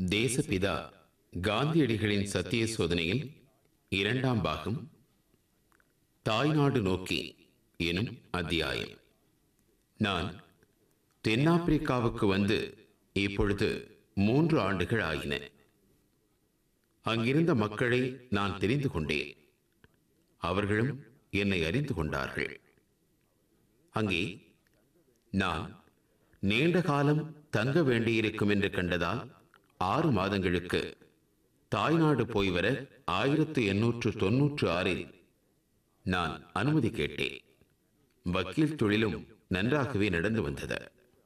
தேசபிதா காந்தியடிகளின் சத்திய சோதனையில் இரண்டாம் பாகம் தாய்நாடு நோக்கி எனும் அத்தியாயம் நான் தென்னாப்பிரிக்காவுக்கு வந்து இப்பொழுது மூன்று ஆண்டுகள் ஆயின அங்கிருந்த மக்களை நான் தெரிந்து கொண்டேன் அவர்களும் என்னை அறிந்து கொண்டார்கள் அங்கே நான் நீண்ட காலம் தங்க வேண்டியிருக்கும் என்று கண்டதால் ஆறு மாதங்களுக்கு தாய்நாடு போய் வர ஆயிரத்து எண்ணூற்று தொன்னூற்று ஆறில் நான் அனுமதி கேட்டேன் வக்கீல் தொழிலும் நன்றாகவே நடந்து வந்தது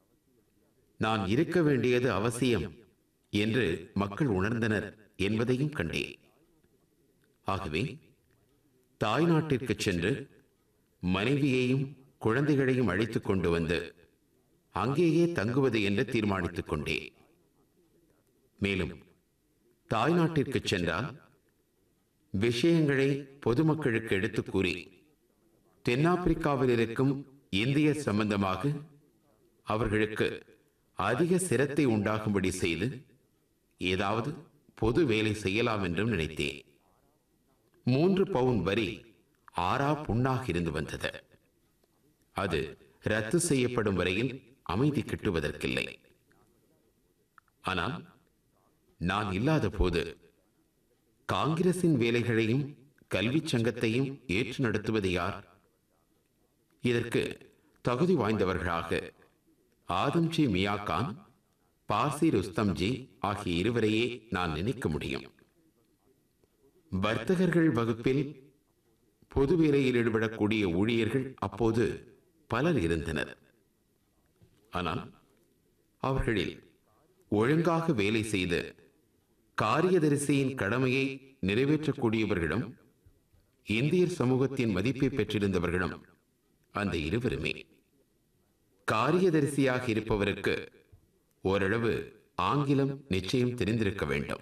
நான் இருக்க வேண்டியது அவசியம் என்று மக்கள் உணர்ந்தனர் என்பதையும் கண்டேன் ஆகவே தாய்நாட்டிற்கு சென்று மனைவியையும் குழந்தைகளையும் அழைத்துக் கொண்டு வந்து அங்கேயே தங்குவது என்று தீர்மானித்துக் கொண்டேன் மேலும் தாய்நாட்டிற்கு சென்றால் விஷயங்களை பொதுமக்களுக்கு எடுத்துக் கூறி தென்னாப்பிரிக்காவில் இருக்கும் இந்திய சம்பந்தமாக அவர்களுக்கு அதிக சிரத்தை உண்டாகும்படி செய்து ஏதாவது பொது வேலை செய்யலாம் என்றும் நினைத்தேன் மூன்று பவுன் வரி ஆறா புண்ணாக இருந்து வந்தது அது ரத்து செய்யப்படும் வரையில் அமைதி கிட்டுவதற்கில்லை ஆனால் நான் இல்லாத போது காங்கிரசின் வேலைகளையும் கல்விச் சங்கத்தையும் ஏற்று நடத்துவது யார் இதற்கு தகுதி வாய்ந்தவர்களாக ஆதம்ஜி மியாகான் பார்சி ருஸ்தம்ஜி ஆகிய இருவரையே நான் நினைக்க முடியும் வர்த்தகர்கள் வகுப்பில் பொது வேலையில் ஈடுபடக்கூடிய ஊழியர்கள் அப்போது பலர் இருந்தனர் ஆனால் அவர்களில் ஒழுங்காக வேலை செய்து காரியதரிசியின் கடமையை நிறைவேற்றக்கூடியவர்களும் இந்தியர் சமூகத்தின் மதிப்பை பெற்றிருந்தவர்களும் அந்த இருவருமே காரியதரிசியாக இருப்பவருக்கு ஓரளவு ஆங்கிலம் நிச்சயம் தெரிந்திருக்க வேண்டும்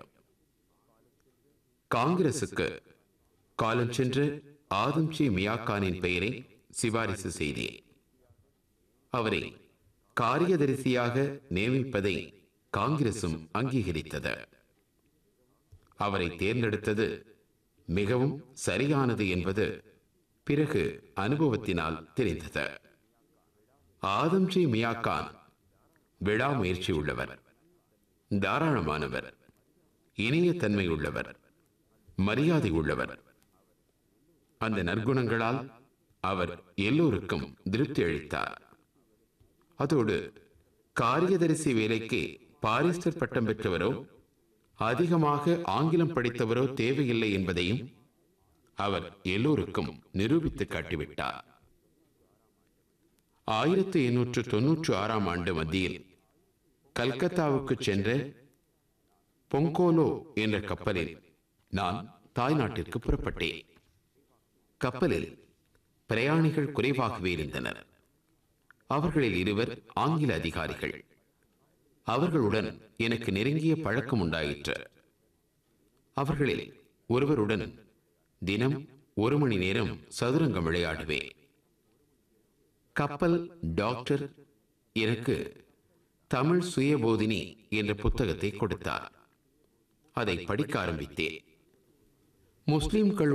காங்கிரசுக்கு காலம் சென்று ஆதம்ஜி மியாக்கானின் பெயரை சிபாரிசு செய்தேன் அவரை காரியதரிசியாக நியமிப்பதை காங்கிரசும் அங்கீகரித்தது அவரை தேர்ந்தெடுத்தது மிகவும் சரியானது என்பது பிறகு அனுபவத்தினால் தெரிந்தது ஆதம்ஜி மியாக்கான் விடாமுயற்சி உள்ளவர் தாராளமானவர் இனிய தன்மை உள்ளவர் மரியாதை உள்ளவர் அந்த நற்குணங்களால் அவர் எல்லோருக்கும் திருப்தி அளித்தார் அதோடு காரியதரிசி வேலைக்கு பாரிஸ்டர் பட்டம் பெற்றவரோ அதிகமாக ஆங்கிலம் படித்தவரோ தேவையில்லை என்பதையும் அவர் எல்லோருக்கும் நிரூபித்து காட்டிவிட்டார் ஆயிரத்தி எண்ணூற்று தொன்னூற்று ஆறாம் ஆண்டு மத்தியில் கல்கத்தாவுக்கு சென்ற பொங்கோலோ என்ற கப்பலில் நான் தாய்நாட்டிற்கு புறப்பட்டேன் கப்பலில் பிரயாணிகள் குறைவாகவே இருந்தனர் அவர்களில் இருவர் ஆங்கில அதிகாரிகள் அவர்களுடன் எனக்கு நெருங்கிய பழக்கம் உண்டாயிற்று அவர்களில் ஒருவருடன் தினம் ஒரு மணி நேரம் சதுரங்கம் விளையாடுவேன் கப்பல் டாக்டர் எனக்கு தமிழ் சுயபோதினி என்ற புத்தகத்தை கொடுத்தார் அதை படிக்க ஆரம்பித்தேன் முஸ்லிம்கள்